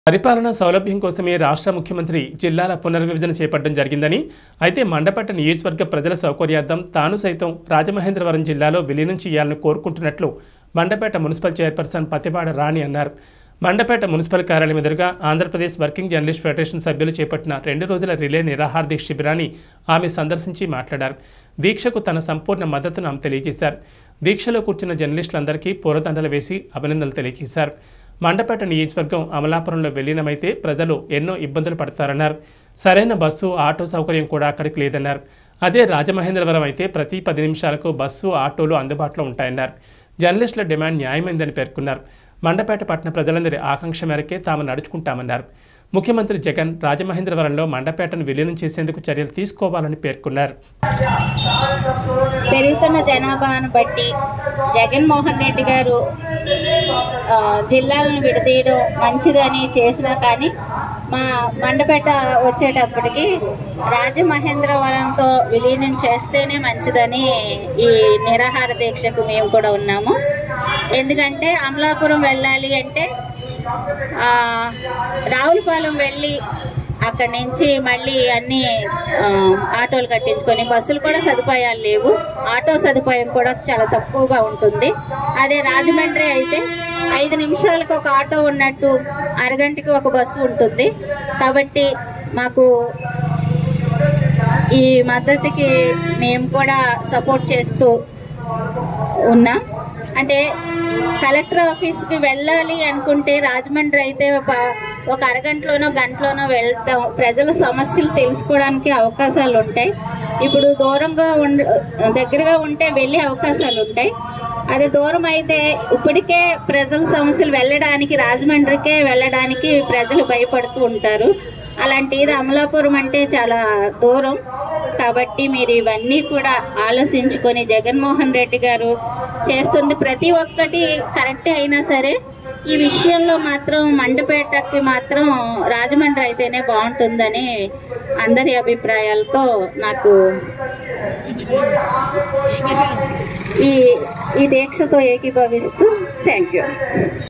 పరిపాలనా సౌలభ్యం కోసమే రాష్ట్ర ముఖ్యమంత్రి జిల్లాల పునర్విభజన చేపట్టడం జరిగిందని అయితే మండపట్ట నియోజకవర్గ ప్రజల సౌకర్యార్థం తాను సైతం రాజమహేంద్రవరం జిల్లాలో విలీనం చేయాలని కోరుకుంటున్నట్లు మండపేట మున్సిపల్ చైర్పర్సన్ పతిపాడ రాణి అన్నారు మండపేట మున్సిపల్ కార్యాలయం ఎదురుగా ఆంధ్రప్రదేశ్ వర్కింగ్ జర్నలిస్ట్ ఫెడరేషన్ సభ్యులు చేపట్టిన రెండు రోజుల రిలే నిరాహార దీక్ష శిబిరాన్ని ఆమె సందర్శించి మాట్లాడారు దీక్షకు తన సంపూర్ణ మద్దతును ఆమె తెలియజేశారు దీక్షలో కూర్చున్న జర్నలిస్టులందరికీ పూలదండలు వేసి అభినందనలు తెలియజేశారు మండపేట నియోజకవర్గం అమలాపురంలో విలీనమైతే ప్రజలు ఎన్నో ఇబ్బందులు పడతారన్నారు సరైన బస్సు ఆటో సౌకర్యం కూడా అక్కడికి లేదన్నారు అదే రాజమహేంద్రవరం అయితే ప్రతి పది నిమిషాలకు బస్సు ఆటోలు అందుబాటులో ఉంటాయన్నారు జర్నలిస్టుల డిమాండ్ న్యాయమైందని పేర్కొన్నారు మండపేట పట్టణ ప్రజలందరి ఆకాంక్ష మేరకే తాము నడుచుకుంటామన్నారు ముఖ్యమంత్రి జగన్ రాజమహేంద్రవరంలో మండపేటను విలీనం చేసేందుకు చర్యలు తీసుకోవాలని పేర్కొన్నారు పెరుగుతున్న జనాభాను బట్టి జగన్మోహన్ రెడ్డి గారు ఆ, జిల్లాలను విడదీయడం మంచిదని చేసినా కానీ మా మండపేట వచ్చేటప్పటికి రాజమహేంద్రవరంతో విలీనం చేస్తేనే మంచిదని ఈ నిరాహార దీక్షకు మేము కూడా ఉన్నాము ఎందుకంటే అమలాపురం వెళ్ళాలి అంటే ఆ, రావులపాలెం వెళ్ళి అక్కడి నుంచి మళ్ళీ అన్ని ఆ, ఆటోలు కట్టించుకొని బస్సులు కూడా సదుపాయాలు లేవు ఆటో సదుపాయం కూడా చాలా తక్కువగా ఉంటుంది అదే రాజమండ్రి అయితే ఐదు నిమిషాలకు ఒక ఆటో ఉన్నట్టు అరగంటకి ఒక బస్సు ఉంటుంది కాబట్టి మాకు ఈ మద్దతుకి మేము కూడా సపోర్ట్ చేస్తూ ఉన్నాం అంటే కలెక్టర్ ఆఫీస్కి వెళ్ళాలి అనుకుంటే రాజమండ్రి అయితే ఒక ఒక అరగంటలోనో గంటలోనో వెళ్తాం ప్రజల సమస్యలు తెలుసుకోవడానికి అవకాశాలు ఉంటాయి ఇప్పుడు దూరంగా ఉండ దగ్గరగా ఉంటే వెళ్ళే అవకాశాలు ఉంటాయి అదే దూరం అయితే ఇప్పటికే ప్రజల సమస్యలు వెళ్ళడానికి రాజమండ్రికే వెళ్ళడానికి ప్రజలు భయపడుతూ ఉంటారు అలాంటిది అమలాపురం అంటే చాలా దూరం కాబట్టి మీరు ఇవన్నీ కూడా ఆలోచించుకొని జగన్మోహన్ రెడ్డి గారు చేస్తుంది ప్రతి ఒక్కటి కరెక్టే అయినా సరే ఈ విషయంలో మాత్రం మండపేటకి మాత్రం రాజమండ్రి అయితేనే బాగుంటుందని అందరి అభిప్రాయాలతో నాకు ఈ ఈ దీక్షతో ఏకీభవిస్తూ థ్యాంక్ యూ